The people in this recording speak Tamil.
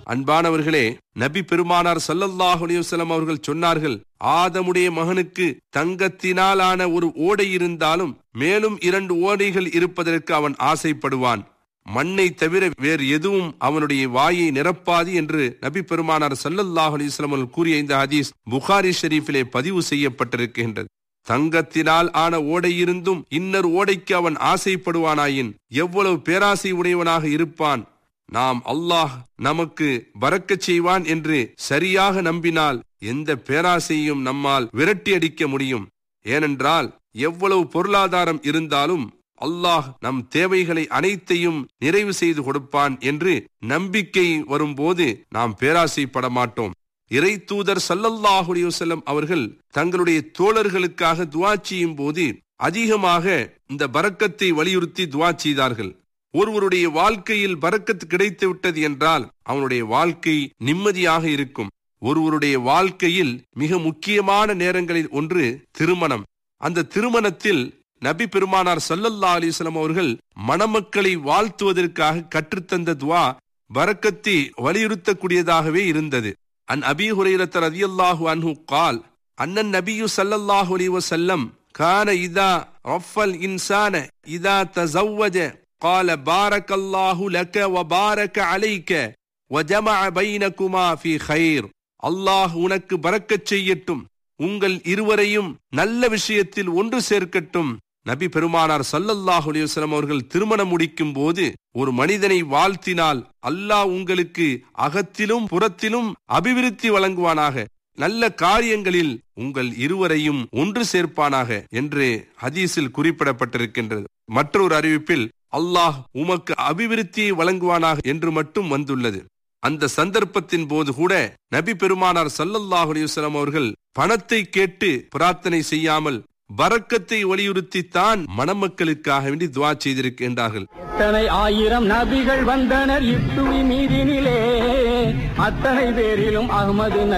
அன்பானவர்களே நபி பெருமானார் ஸல்லல்லாஹு அலைஹி வஸல்லம் அவர்கள் சொன்னார்கள் ஆதமுடைய மகனுக்கு தங்கத்தினாலான ஒரு ஓடை இருந்தாலும் மேலும் இரண்டு ஓடைகள் இருப்பதற்கு அவன் ஆசைப்படுவான் மண்ணை தவிர வேறு எதுவும் அவனுடைய வாயை நிரப்பாது என்று நபி பெருமானார் ஸல்லல்லாஹு அலைஹி வஸல்லம் அவர்கள் கூறிய இந்த ஹதீஸ் புகாரி ஷெரீஃபிலே பதிவு செய்யப்பட்டிருக்கின்றது தங்கத்தினால் ஆன ஓடை இருந்தும் இன்னொரு ஓடைக்கு அவன் ஆசைப்படுவானாயின் எவ்வளவு பேராசை உடையவனாக இருப்பான் நாம் அல்லாஹ் நமக்கு பறக்கச் செய்வான் என்று சரியாக நம்பினால் எந்த பேராசையும் நம்மால் விரட்டி அடிக்க முடியும் ஏனென்றால் எவ்வளவு பொருளாதாரம் இருந்தாலும் அல்லாஹ் நம் தேவைகளை அனைத்தையும் நிறைவு செய்து கொடுப்பான் என்று நம்பிக்கை வரும்போது நாம் பேராசைப்பட மாட்டோம் இறை தூதர் சல்லல்லாஹு அலைஹி வஸல்லம் அவர்கள் தங்களுடைய தோழர்களுக்காக துவா செய்யும் போது அதிகமாக இந்த பரக்கத்தை வலியுறுத்தி துவா செய்தார்கள் ஒருவருடைய வாழ்க்கையில் பரக்கத்து கிடைத்து விட்டது என்றால் அவனுடைய வாழ்க்கை நிம்மதியாக இருக்கும் ஒருவருடைய வாழ்க்கையில் மிக முக்கியமான நேரங்களில் ஒன்று திருமணம் அந்த திருமணத்தில் நபி பெருமானார் சல்லல்லா அலிஸ்லாம் அவர்கள் மணமக்களை வாழ்த்துவதற்காக கற்றுத்தந்த துவா பரக்கத்தை வலியுறுத்தக்கூடியதாகவே இருந்தது அன் அபி ஹுரைரத்த ரதியல்லாஹு அன்ஹு கால் அண்ணன் நபியு சல்லல்லாஹு அலைஹி வஸல்லம் கான இதா ரஃபல் இன்சான இதா தஸவ்வஜ قال بارك الله لك وبارك عليك وجمع بينكما في خير அல்லாஹ் உனக்கு பறக்கச் செய்யட்டும் உங்கள் இருவரையும் நல்ல விஷயத்தில் ஒன்று சேர்க்கட்டும் நபி பெருமானார் சல்லல்லாஹு அலைஹி வஸல்லம் அவர்கள் திருமணம் முடிக்கும் போது ஒரு மனிதனை வாழ்த்தினால் அல்லாஹ் உங்களுக்கு அகத்திலும் புறத்திலும் அபிவிருத்தி வழங்குவானாக நல்ல காரியங்களில் உங்கள் இருவரையும் ஒன்று சேர்ப்பானாக என்று ஹதீஸில் குறிப்பிடப்பட்டிருக்கின்றது மற்றொரு அறிவிப்பில் அல்லாஹ் உமக்கு அபிவிருத்தியை வழங்குவானாக என்று மட்டும் வந்துள்ளது அந்த சந்தர்ப்பத்தின் போது கூட நபி பெருமானார் சல்லல்லாஹு அலைஹி வஸல்லம் அவர்கள் பணத்தை கேட்டு பிரார்த்தனை செய்யாமல் பரக்கத்தை வலியுறுத்தித்தான் மணமக்களுக்காக வேண்டி துவா செய்திருக்கின்றார்கள் எத்தனை ஆயிரம் நபிகள் வந்தனர் இத்துவி மீதினிலே அத்தனை பேரிலும் அகமது